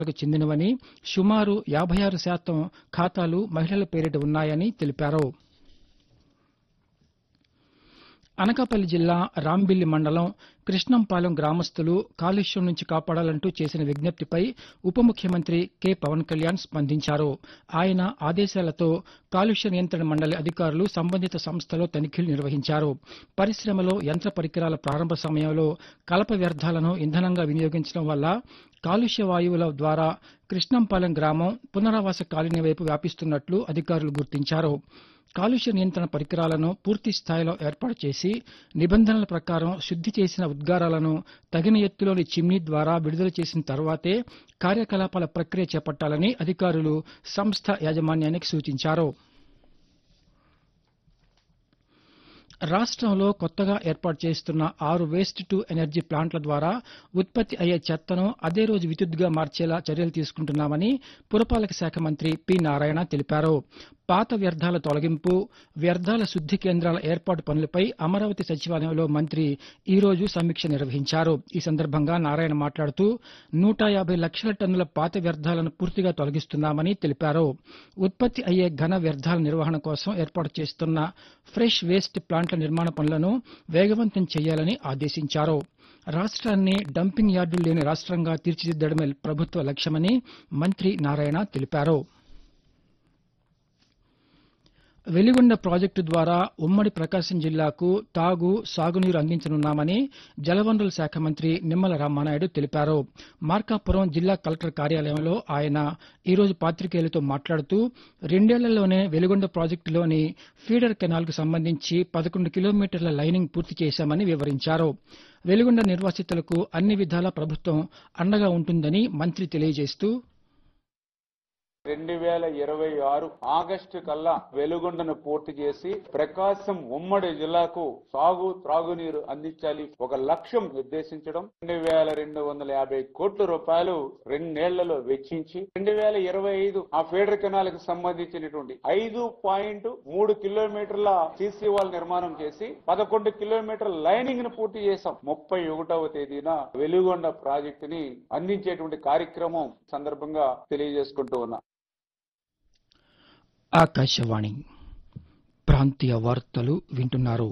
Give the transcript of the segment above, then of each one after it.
కు చెందినవని సుమారు యాభై ఆరు శాతం ఖాతాలు మహిళల పేరిట ఉన్నాయని తెలిపారు అనకాపల్లి జిల్లా రాంబిల్లి మండలం కృష్ణంపాలెం గ్రామస్తులు కాలుష్యం నుంచి కాపాడాలంటూ చేసిన విజ్ఞప్తిపై ఉప ముఖ్యమంత్రి కె పవన్ కళ్యాణ్ స్పందించారు ఆయన ఆదేశాలతో కాలుష్య నియంత్రణ మండలి అధికారులు సంబంధిత సంస్థలో తనిఖీలు నిర్వహించారు పరిశ్రమలో యంత్ర పరికరాల ప్రారంభ సమయంలో కలప వ్యర్థాలను ఇంధనంగా వినియోగించడం వల్ల కాలుష్య వాయువుల ద్వారా కృష్ణంపాలెం గ్రామం పునరావాస కాలనీ వైపు వ్యాపిస్తున్నట్లు అధికారులు గుర్తించారు కాలుష్య నియంత్రణ పరికరాలను పూర్తి స్థాయిలో ఏర్పాటు చేసి నిబంధనల ప్రకారం శుద్ది చేసిన ఉద్గారాలను తగిన ఎత్తులోని చిమ్నీ ద్వారా విడుదల చేసిన తర్వాతే కార్యకలాపాల ప్రక్రియ చేపట్టాలని అధికారులు సంస్థ యాజమాన్యానికి సూచించారు రాష్ట్రంలో కొత్తగా ఏర్పాటు చేస్తున్న ఆరు వేస్ట్ టు ఎనర్జీ ప్లాంట్ల ద్వారా ఉత్పత్తి అయ్యే చెత్తను అదే రోజు విద్యుత్తుగా మార్చేలా చర్యలు తీసుకుంటున్నామని పురపాలక శాఖ మంత్రి పి నారాయణ తెలిపారు పాత వ్యర్థాల తొలగింపు వ్యర్థాల శుద్ది కేంద్రాల ఏర్పాటు పనులపై అమరావతి సచివాలయంలో మంత్రి ఈ రోజు సమీక్ష నిర్వహించారు ఈ సందర్భంగా నారాయణ మాట్లాడుతూ నూట యాభై లక్షల టన్నుల పాత వ్యర్థాలను పూర్తిగా తొలగిస్తున్నామని తెలిపారు ఉత్పత్తి అయ్యే ఘన వ్యర్థాల నిర్వహణ కోసం ఏర్పాటు చేస్తున్న ఫ్రెష్ వేస్ట్ ప్లాంట్ల నిర్మాణ పనులను వేగవంతం చేయాలని ఆదేశించారు రాష్ట్రాన్ని డంపింగ్ యార్డులు లేని రాష్ట్రంగా తీర్చిదిద్దడమే ప్రభుత్వ లక్ష్యమని మంత్రి నారాయణ తెలిపారు వెలిగొండ ప్రాజెక్టు ద్వారా ఉమ్మడి ప్రకాశం జిల్లాకు తాగు సాగునీరు అందించనున్నామని జలవనరుల శాఖ మంత్రి నిమ్మల రామానాయుడు తెలిపారు మార్కాపురం జిల్లా కలెక్టర్ కార్యాలయంలో ఆయన ఈ రోజు పాతికేయులతో మాట్లాడుతూ రెండేళ్లలోనే వెలిగొండ ప్రాజెక్టులోని ఫీడర్ కెనాల్కు సంబంధించి పదకొండు కిలోమీటర్ల లైనింగ్ పూర్తి చేశామని వివరించారు వెలిగొండ నిర్వాసితులకు అన్ని విధాలా ప్రభుత్వం అండగా ఉంటుందని మంత్రి తెలియజేస్తూ రెండు వేల ఇరవై ఆరు ఆగస్టు కల్లా వెలుగొండను పూర్తి చేసి ప్రకాశం ఉమ్మడి జిల్లాకు సాగు త్రాగునీరు అందించాలి ఒక లక్ష్యం నిర్దేశించడం రెండు వేల రెండు వందల యాభై కోట్ల రూపాయలు రెండేళ్లలో వెచ్చించి రెండు వేల ఇరవై ఐదు ఆ ఫీడర్ కెనాల్ కి సంబంధించినటువంటి ఐదు పాయింట్ మూడు కిలోమీటర్ల సీసీ వాల్ నిర్మాణం చేసి పదకొండు కిలోమీటర్ల లైనింగ్ ను పూర్తి చేశాం ముప్పై ఒకటవ తేదీన వెలుగొండ ప్రాజెక్టుని అందించేటువంటి కార్యక్రమం సందర్భంగా తెలియజేసుకుంటూ ఉన్నా ఆకాశవాణి ప్రాంతీయ వార్తలు వింటున్నారు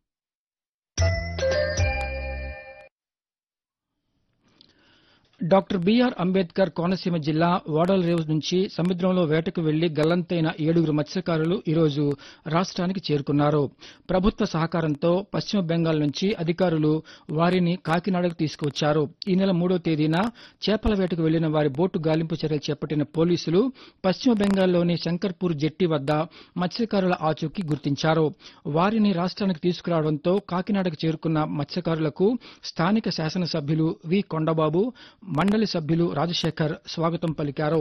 డాక్టర్ బిఆర్ అంబేద్కర్ కోనసీమ జిల్లా ఓడలరేవు నుంచి సముద్రంలో వేటకు వెళ్లి గల్లంతైన ఏడుగురు మత్స్యకారులు ఈరోజు రాష్ట్రానికి చేరుకున్నారు ప్రభుత్వ సహకారంతో పశ్చిమ బెంగాల్ నుంచి అధికారులు వారిని కాకినాడకు తీసుకువచ్చారు ఈ నెల మూడో తేదీన చేపల వేటకు వెళ్లిన వారి బోటు గాలింపు చర్యలు చేపట్టిన పోలీసులు పశ్చిమ బెంగాల్లోని శంకర్పూర్ జెట్టి వద్ద మత్స్యకారుల ఆచూకీ గుర్తించారు వారిని రాష్ట్రానికి తీసుకురావడంతో కాకినాడకు చేరుకున్న మత్స్యకారులకు స్థానిక శాసనసభ్యులు వి కొండబాబు మండలి సభ్యులు రాజశేఖర్ స్వాగతం పలికారు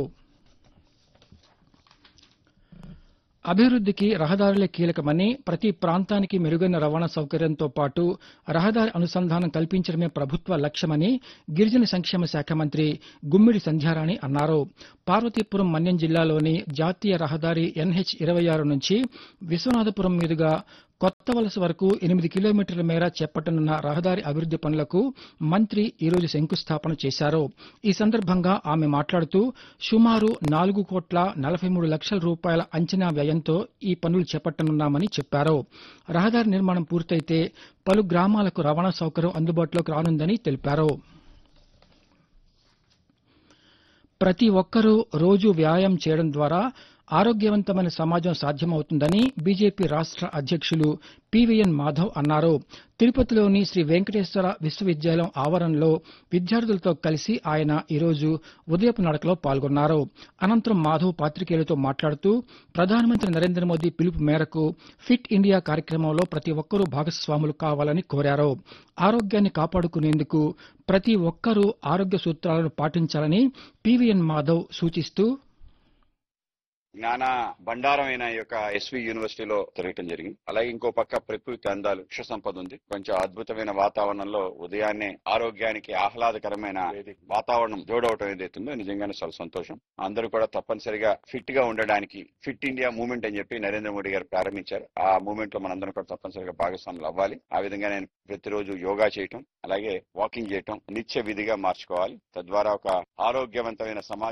అభివృద్దికి రహదారులే కీలకమని ప్రతి ప్రాంతానికి మెరుగైన రవాణా సౌకర్యంతో పాటు రహదారి అనుసంధానం కల్పించడమే ప్రభుత్వ లక్ష్యమని గిరిజన సంక్షేమ శాఖ మంత్రి గుమ్మిడి సంధ్యారాణి అన్నారు పార్వతీపురం మన్యం జిల్లాలోని జాతీయ రహదారి ఎన్హెచ్ ఇరవై ఆరు నుంచి విశ్వనాథపురం మీదుగా కొత్త వలస వరకు ఎనిమిది కిలోమీటర్ల మేర చేపట్టనున్న రహదారి అభివృద్ది పనులకు మంత్రి ఈరోజు శంకుస్థాపన చేశారు ఈ సందర్భంగా ఆమె మాట్లాడుతూ సుమారు నాలుగు కోట్ల నలభై మూడు లక్షల రూపాయల అంచనా వ్యయంతో ఈ పనులు చేపట్టనున్నామని చెప్పారు రహదారి నిర్మాణం పూర్తయితే పలు గ్రామాలకు రవాణా సౌకర్యం అందుబాటులోకి రానుందని తెలిపారు ప్రతి ఒక్కరూ రోజు వ్యాయామం చేయడం ద్వారా ఆరోగ్యవంతమైన సమాజం సాధ్యమవుతుందని బీజేపీ రాష్ట్ర అధ్యక్షులు పివిఎన్ మాధవ్ అన్నారు తిరుపతిలోని శ్రీ వెంకటేశ్వర విశ్వవిద్యాలయం ఆవరణలో విద్యార్థులతో కలిసి ఆయన ఈరోజు ఉదయపు నడకలో పాల్గొన్నారు అనంతరం మాధవ్ పాతికేయులతో మాట్లాడుతూ ప్రధానమంత్రి నరేంద్ర మోదీ పిలుపు మేరకు ఫిట్ ఇండియా కార్యక్రమంలో ప్రతి ఒక్కరూ భాగస్వాములు కావాలని కోరారు ఆరోగ్యాన్ని కాపాడుకునేందుకు ప్రతి ఒక్కరూ ఆరోగ్య సూత్రాలను పాటించాలని పివిఎన్ మాధవ్ సూచిస్తూ జ్ఞాన బండారమైన ఈ యొక్క ఎస్వి యూనివర్సిటీలో తిరగటం జరిగింది అలాగే ఇంకో పక్క ప్రకృతి అందాలు వృక్ష సంపద ఉంది కొంచెం అద్భుతమైన వాతావరణంలో ఉదయాన్నే ఆరోగ్యానికి ఆహ్లాదకరమైన వాతావరణం జోడవటం ఏదైతుందో నిజంగానే చాలా సంతోషం అందరూ కూడా తప్పనిసరిగా ఫిట్ గా ఉండడానికి ఫిట్ ఇండియా మూవ్మెంట్ అని చెప్పి నరేంద్ర మోడీ గారు ప్రారంభించారు ఆ మూవ్మెంట్ లో మనందరం కూడా తప్పనిసరిగా భాగస్వాములు అవ్వాలి ఆ విధంగా నేను ప్రతిరోజు యోగా చేయటం అలాగే వాకింగ్ చేయటం నిత్య విధిగా మార్చుకోవాలి తద్వారా ఒక ఆరోగ్యవంతమైన సమాజం